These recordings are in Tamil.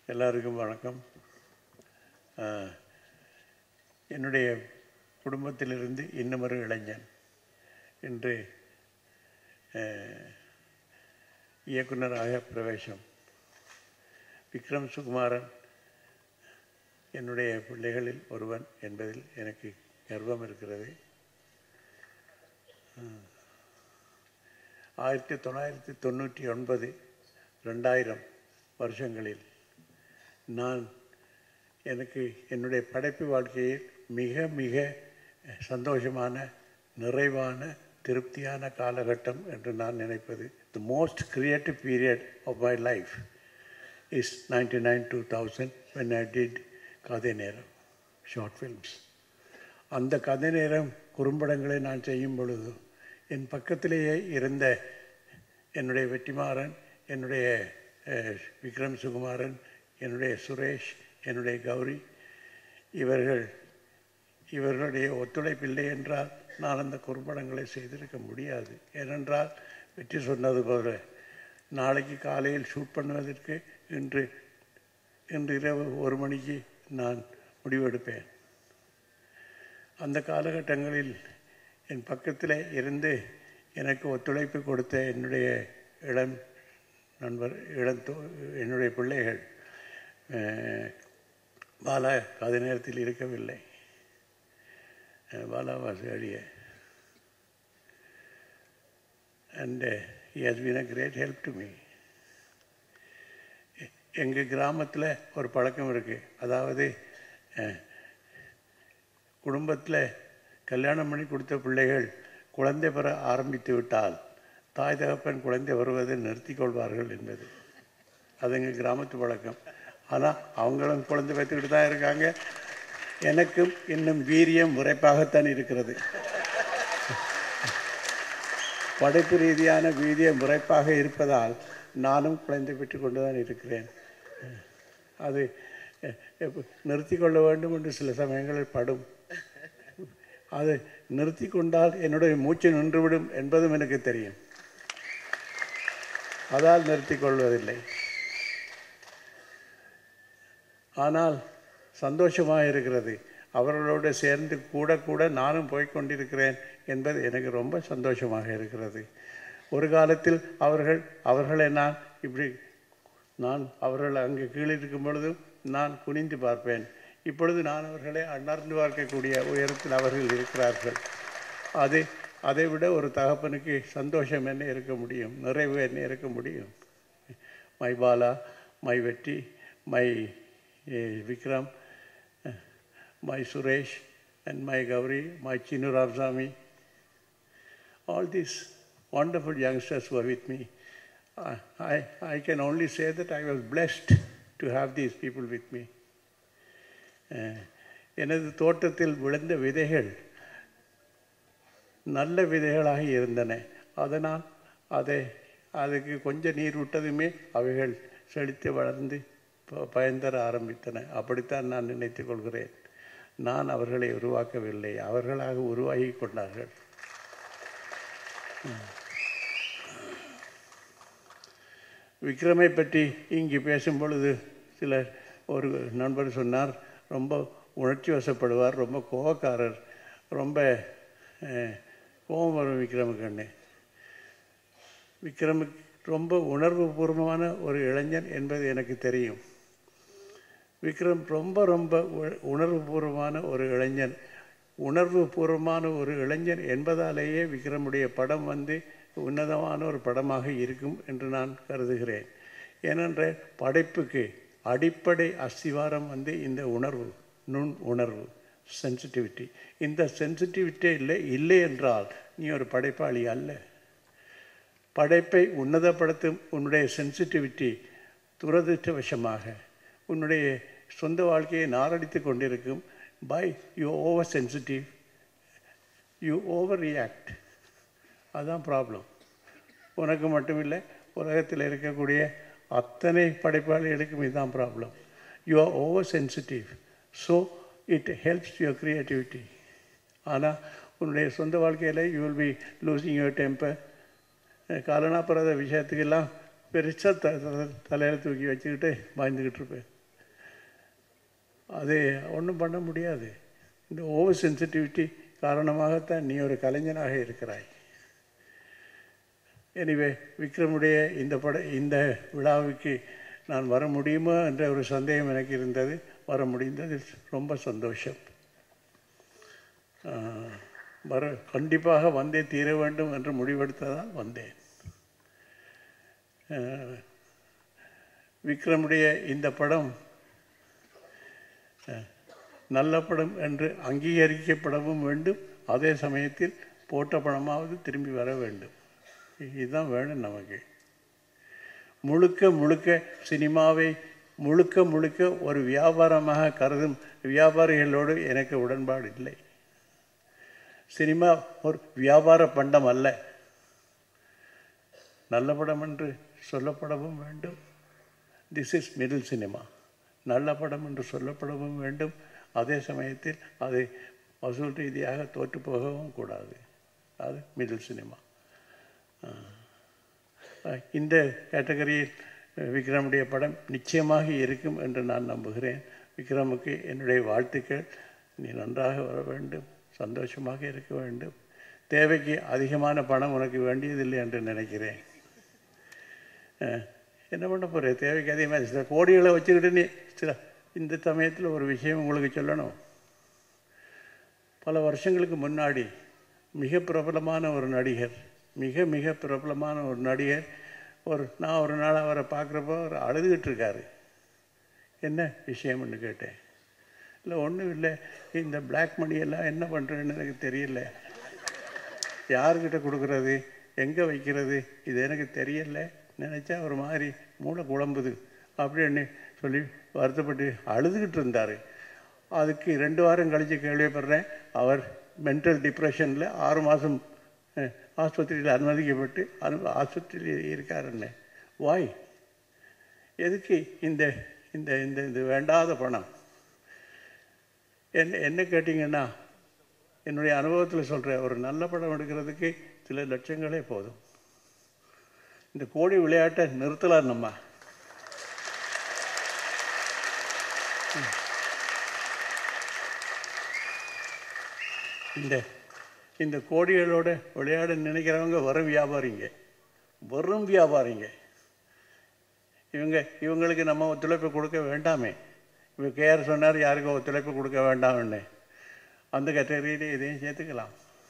எல்லாருக்கும் வணக்கம் ஆஹ், என்னுடைய குடும்பத்திலிருந்து இன்னுமொரு இளைஞன் இன்று ஆஹ், இயக்குனராக பிரவேசம் விக்ரம் சுகுமாரன் என்னுடைய பிள்ளைகளில் ஒருவன் என்பதில் எனக்கு கர்வம் இருக்கிறது ஆஹ், ஆயிரத்தி தொள்ளாயிரத்தி தொண்ணூற்றி ஒன்பது ரெண்டாயிரம் வருஷங்களில் நான் எனக்கு என்னுடைய படைப்பு வாழ்க்கையில் மிக மிக சந்தோஷமான நிறைவான திருப்தியான காலகட்டம் என்று நான் நினைப்பது the most creative period of my life is ninety nine two thousand when I did கதை நேரம் ஷார்ட் ஃபில்ம்ஸ் அந்த கதை நேரம் குறும்படங்களை நான் செய்யும் பொழுது என் பக்கத்திலேயே இருந்த என்னுடைய வெற்றிமாறன் என்னுடைய அஹ், விக்ரம் சுகுமாரன் என்னுடைய சுரேஷ் என்னுடைய கௌரி இவர்கள் இவர்களுடைய ஒத்துழைப்பில்லை என்றால் நான் அந்த குறும்படங்களை செய்திருக்க முடியாது ஏனென்றால் வெற்றி சொன்னது போல நாளைக்கு காலையில் ஷூட் பண்ணுவதற்கு இன்று இன்று இரவு ஒரு மணிக்கு நான் முடிவெடுப்பேன் அந்த காலகட்டங்களில் என் பக்கத்தில் இருந்து எனக்கு ஒத்துழைப்பு கொடுத்த என்னுடைய இளம் நண்பர் இளம் தோ- என்னுடைய பிள்ளைகள் அஹ், பாலா கதை நேரத்தில் இருக்கவில்லை uh, Bala was earlier and uh, he has been a great help to me எங்கள் கிராமத்தில் ஒரு பழக்கம் இருக்குது அதாவது அஹ், குடும்பத்தில் கல்யாணம் பண்ணி கொடுத்த பிள்ளைகள் குழந்தை பெற ஆரம்பித்து விட்டால் தாய் தகப்பன் குழந்தை வருவதை நிறுத்திக் கொள்வார்கள் என்பது அது எங்கள் கிராமத்து பழக்கம் ஆனால் அவங்களும் குழந்தை வைத்துக்கிட்டு தான் இருக்காங்க எனக்கும் இன்னும் வீரியம் விரைப்பாகத்தான் இருக்கிறது படைப்பு ரீதியான வீரியம் விரைப்பாக இருப்பதால் நானும் குழந்தை பெற்று கொண்டு தான் இருக்கிறேன் அது அஹ், எப்ப- நிறுத்திக் கொள்ள வேண்டும் என்று சில சமயங்களில் படும் அது நிறுத்தி கொண்டால் என்னுடைய மூச்சு நின்றுவிடும் என்பதும் எனக்கு தெரியும் அதால் நிறுத்திக் கொள்வதில்லை ஆனால் சந்தோஷமாக இருக்கிறது அவர்களோடு சேர்ந்து கூட கூட நானும் போய்க் கொண்டிருக்கிறேன் என்பது எனக்கு ரொம்ப சந்தோஷமாக இருக்கிறது ஒரு காலத்தில் அவர்கள் அவர்களை நான் இப்படி நான் அவர்கள் அங்கே கீழே இருக்கும் பொழுதும் நான் குனிந்து பார்ப்பேன் இப்பொழுது நான் அவர்களை அண்ணார்ந்து பார்க்கக்கூடிய உயரத்தில் அவர்கள் இருக்கிறார்கள் அது அதை விட ஒரு தகப்பனுக்கு சந்தோஷம் என்ன இருக்க முடியும் நிறைவு என்ன இருக்க முடியும் my Bala my Vetri my Vikram my Suresh and my Gauri, my Chinu Ramsamy, all these wonderful youngsters were with me. I, I, I can only say that I was blessed to have these people with me. Uh, எனது தோட்டத்தில் விழுந்த விதைகள் நல்ல விதைகளாக இருந்தன அதனால் அதை அதுக்கு கொஞ்சம் நீர் விட்டதுமே அவைகள் செழித்து வளர்ந்து ப- பயன் தர ஆரம்பித்தன அப்படித்தான் நான் நினைத்துக் கொள்கிறேன் நான் அவர்களை உருவாக்கவில்லை அவர்களாக உருவாகி கொண்டார்கள் விக்ரமை பற்றி இங்கு பேசும் பொழுது சில ஒரு நண்பர் சொன்னார் ரொம்ப உணர்ச்சி வசப்படுவார் ரொம்ப கோபக்காரர் ரொம்ப அஹ், கோபம் வரும் விக்ரமுக்கு விக்ரம் ரொம்ப உணர்வு பூர்வமான ஒரு இளைஞன் என்பது எனக்கு தெரியும் விக்ரம் ரொம்ப ரொம்ப உ- உணர்வுபூர்வமான ஒரு இளைஞன் உணர்வு பூர்வமான ஒரு இளைஞன் என்பதாலேயே விக்ரமுடைய படம் வந்து உன்னதமான ஒரு படமாக இருக்கும் என்று நான் கருதுகிறேன் ஏனென்ற படைப்புக்கு அடிப்படை அஸ்திவாரம் வந்து இந்த உணர்வு நுண் உணர்வு சென்சிட்டிவிட்டி இந்த சென்சிட்டிவிட்டி இல்லை இல்லை என்றால் நீ ஒரு படைப்பாளி அல்ல படைப்பை உன்னதப்படுத்தும் உன்னுடைய சென்சிட்டிவிட்டி துரதிருஷ்டவசமாக உன்னுடைய சொந்த வாழ்க்கையை நாரடித்து கொண்டிருக்கும் by you over sensitive you over react அதுதான் ப்ராப்ளம் உனக்கு மட்டும் இல்லை உலகத்தில் இருக்கக்கூடிய அத்தனை படைப்பாளிகளுக்கும் இதுதான் problem you are over sensitive so it helps your creativity ஆனால் உன்னுடைய சொந்த வாழ்க்கையில் you will be losing your temper காலனாப்பிரத விஷயத்துக்கெல்லாம் பெருசாக த த- தலையில தூக்கி வச்சுக்கிட்டு பயந்துக்கிட்டு இருப்பேன் அது ஒன்றும் பண்ண முடியாது இந்த ஓவர் சென்சிட்டிவிட்டி காரணமாகத்தான் நீ ஒரு கலைஞனாக இருக்கிறாய் எனிவே விக்ரமுடைய இந்த பட இந்த விழாவுக்கு நான் வர முடியுமா என்ற ஒரு சந்தேகம் எனக்கு இருந்தது வர முடிந்தது ரொம்ப சந்தோஷம் ஆஹ், வர கண்டிப்பாக வந்தே தீர வேண்டும் என்று முடிவெடுத்ததால் வந்தேன் ஆஹ், விக்ரமுடைய இந்த படம் அஹ், நல்ல படம் என்று அங்கீகரிக்கப்படவும் வேண்டும் அதே சமயத்தில் போட்ட படமாவது திரும்பி வர வேண்டும் இதுதான் வேணும் நமக்கு முழுக்க முழுக்க சினிமாவை முழுக்க முழுக்க ஒரு வியாபாரமாக கருதும் வியாபாரிகளோடு எனக்கு உடன்பாடு இல்லை சினிமா ஒரு வியாபார பண்டம் அல்ல நல்ல படம் என்று சொல்லப்படவும் வேண்டும் திஸ் இஸ் மிடில் சினிமா நல்ல படம் என்று சொல்லப்படவும் வேண்டும் அதே சமயத்தில் அதை வசூல் ரீதியாக தோற்று போகவும் கூடாது அது மிடில் சினிமா அஹ் இந்த கேட்டகரியில் அஹ், விக்ரமுடைய படம் நிச்சயமாக இருக்கும் என்று நான் நம்புகிறேன் விக்ரமுக்கு என்னுடைய வாழ்த்துக்கள் நீ நன்றாக வர வேண்டும் சந்தோஷமாக இருக்க வேண்டும் தேவைக்கு அதிகமான பணம் உனக்கு வேண்டியதில்லை என்று நினைக்கிறேன் அஹ், என்ன பண்ண போகிற தேவைக்கு அதிகமாக சில கோடிகளை வச்சுக்கிட்டு நீ சில இந்த சமயத்தில் ஒரு விஷயம் உங்களுக்கு சொல்லணும் பல வருஷங்களுக்கு முன்னாடி மிக பிரபலமான ஒரு நடிகர் மிக மிக பிரபலமான ஒரு நடிகர் ஒரு நான் ஒரு நாள் அவரை பார்க்குறப்போ அவர் அழுதுகிட்டு இருக்காரு என்ன விஷயம்னு கேட்டேன் இல்லை ஒன்றும் இல்லை இந்த பிளாக் மணியெல்லாம் என்ன பண்ணுறேன்னு எனக்கு தெரியல யாருக்கிட்ட கொடுக்குறது எங்கே வைக்கிறது இது எனக்கு தெரியல நினச்சா ஒரு மாதிரி மூளை குழம்புது அப்படின்னு சொல்லி வருத்தப்பட்டு அழுதுகிட்டு இருந்தார் அதுக்கு ரெண்டு வாரம் கழித்து கேள்விப்படுறேன் அவர் மென்டல் டிப்ரெஷனில் ஆறு மாதம் ஆஸ்பத்திரியில் அனுமதிக்கப்பட்டு அனு ஆஸ்பத்திரியில் இருக்காருன்னு வாய் எதுக்கு இந்த இந்த இந்த இது வேண்டாத பணம் என்ன என்ன கேட்டிங்கன்னா என்னுடைய அனுபவத்தில் சொல்கிறேன் ஒரு நல்ல படம் எடுக்கிறதுக்கு சில லட்சங்களே போதும் இந்த கோடி விளையாட்டை நிறுத்தலாம் நம்ம இந்த இந்த கோடிகளோட விளையாட நினைக்கிறவங்க வரும் வியாபாரிங்க வெறும் வியாபாரிங்க இவங்க இவங்களுக்கு நம்ம ஒத்துழைப்பு கொடுக்க வேண்டாமே இவங்க கேஆர் சொன்னார் யாருக்கும் ஒத்துழைப்பு கொடுக்க வேண்டாம்னு அந்த கேட்டகரியிலே இதையும் சேர்த்துக்கலாம்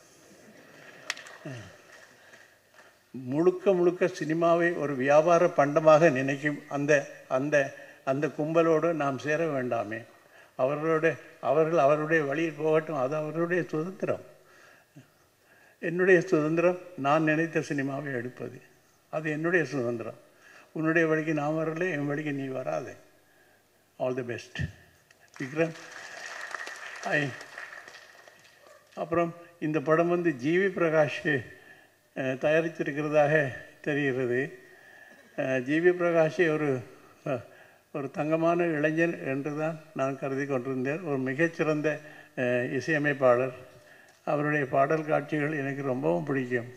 முழுக்க முழுக்க சினிமாவை ஒரு வியாபார பண்டமாக நினைக்கும் அந்த அந்த அந்த கும்பலோடு நாம் சேர வேண்டாமே அவர்களோட அவர்கள் அவருடைய வழியில் போகட்டும் அது அவருடைய சுதந்திரம் என்னுடைய சுதந்திரம் நான் நினைத்த சினிமாவை எடுப்பது அது என்னுடைய சுதந்திரம் உன்னுடைய வழிக்கு நான் வரல என் வழிக்கு நீ வராது all the best Vikram I அப்புறம் இந்த படம் வந்து ஜிவி பிரகாஷ் அஹ், தயாரித்திருக்கிறதாக தெரிகிறது அஹ், ஜிவி பிரகாஷ் ஒரு அஹ், ஒரு தங்கமான இளைஞன் என்று தான் நான் கருதி கொண்டிருந்தேன் ஒரு மிகச்சிறந்த அஹ், இசையமைப்பாளர் அவருடைய பாடல் காட்சிகள் எனக்கு ரொம்பவும் பிடிக்கும்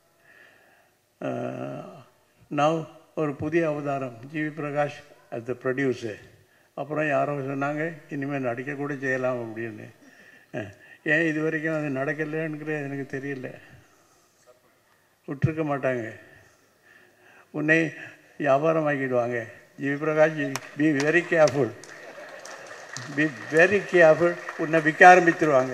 நான் ஒரு புதிய அவதாரம் GV Prakash as the producer அப்புறம் யாரோ சொன்னாங்க இனிமேல் நடிக்கக்கூட செய்யலாம் அப்படின்னு அஹ், ஏன் இது வரைக்கும் அது நடக்கலைங்கிறது எனக்கு தெரியல விட்டுருக்க மாட்டாங்க உன்னை வியாபாரம் ஆக்கிடுவாங்க GV Prakash be very careful be very careful உன்னை விற்க ஆரம்பித்துருவாங்க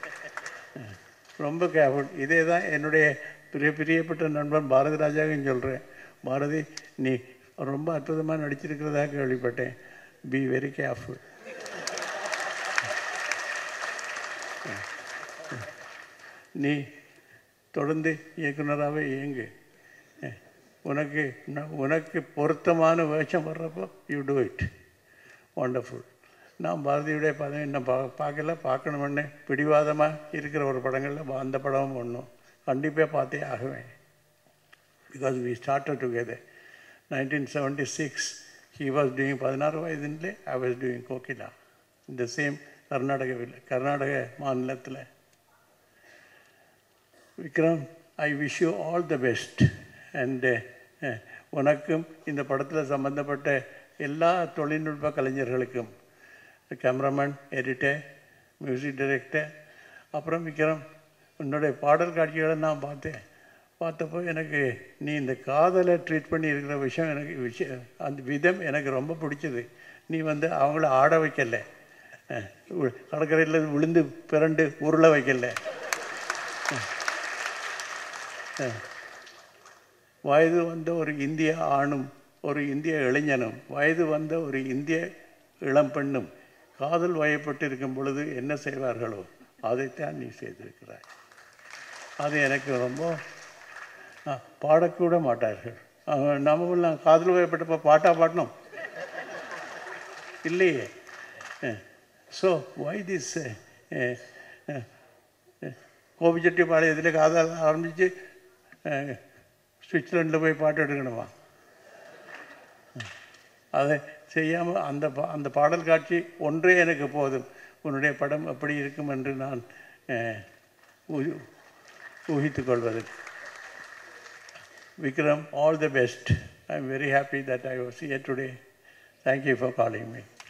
ரொம்ப கேர்ஃபுல் இதே தான் என்னுடைய பிரிய பிரியப்பட்ட நண்பன் பாரதி ராஜாவும் சொல்கிறேன் பாரதி நீ ரொம்ப அற்புதமாக நடிச்சிருக்கிறதா கேள்விப்பட்டேன் பி வெரி கேர்ஃபுல் நீ தொடர்ந்து இயக்குனராகவே இயங்கு அஹ், உனக்கு ந- உனக்கு பொருத்தமான வேஷம் வர்றப்போ யூ டூ இட் வண்டர்ஃபுல் நான் பாரதியுடைய பதவி இன்னும் பா பார்க்கல பார்க்கணுமென்னு பிடிவாதமாக இருக்கிற ஒரு படங்களில் அந்த படமும் ஒன்றும் கண்டிப்பாக பார்த்தே ஆகுவேன் because we started together nineteen seventy six he was doing பதினாறு வயதுலே ஐ வாஸ் டூயிங் கோகிலா இந்த சேம் கர்நாடகவில் கர்நாடக மாநிலத்தில் Vikram I wish you all the best and உனக்கும் இந்த படத்தில் சம்பந்தப்பட்ட எல்லா தொழில்நுட்ப கலைஞர்களுக்கும் கேமராமேன் எடிட்டர் மியூசிக் டைரக்டர் அப்புறம் விக்ரம் உன்னுடைய பாடல் காட்சிகளை நான் பார்த்தேன் பார்த்தப்போ எனக்கு நீ இந்த காதலை ட்ரீட் பண்ணி இருக்கிற விஷயம் எனக்கு விஷயம் அந்த விதம் எனக்கு ரொம்ப பிடிச்சது நீ வந்து அவங்கள ஆட வைக்கல அஹ், உ- கடற்கரையில் விழுந்து பிறண்டு உருளை வைக்கல வயது வந்த ஒரு இந்திய ஆணும் ஒரு இந்திய இளைஞனும் வயது வந்த ஒரு இந்திய இளம் பெண்ணும் காதல் வயப்பட்டு இருக்கும் பொழுது என்ன செய்வார்களோ அதைத்தான் நீ செய்திருக்கிறாய் அது எனக்கு ரொம்ப ஆ, பாடக்கூட மாட்டார்கள் அவங்க நம்மளாம் காதல் வயப்பட்டப்போ பாட்டாக பாடணும் இல்லையே ஸோ வை திஸ் கோபிச்செட்டிப்பாளையத்தில் காதல் ஆரம்பித்து சுவிட்சர்லாண்டில் போய் பாட்டு எடுக்கணுமா அதை செய்யாமல் அந்த பா அந்த பாடல் காட்சி ஒன்றே எனக்கு போதும் உன்னுடைய படம் அப்படி இருக்கும் என்று நான் அஹ், ஊ- ஊகித்துக் கொள்வதற்கு Vikram all the best I am very happy that I was here today thank you for calling me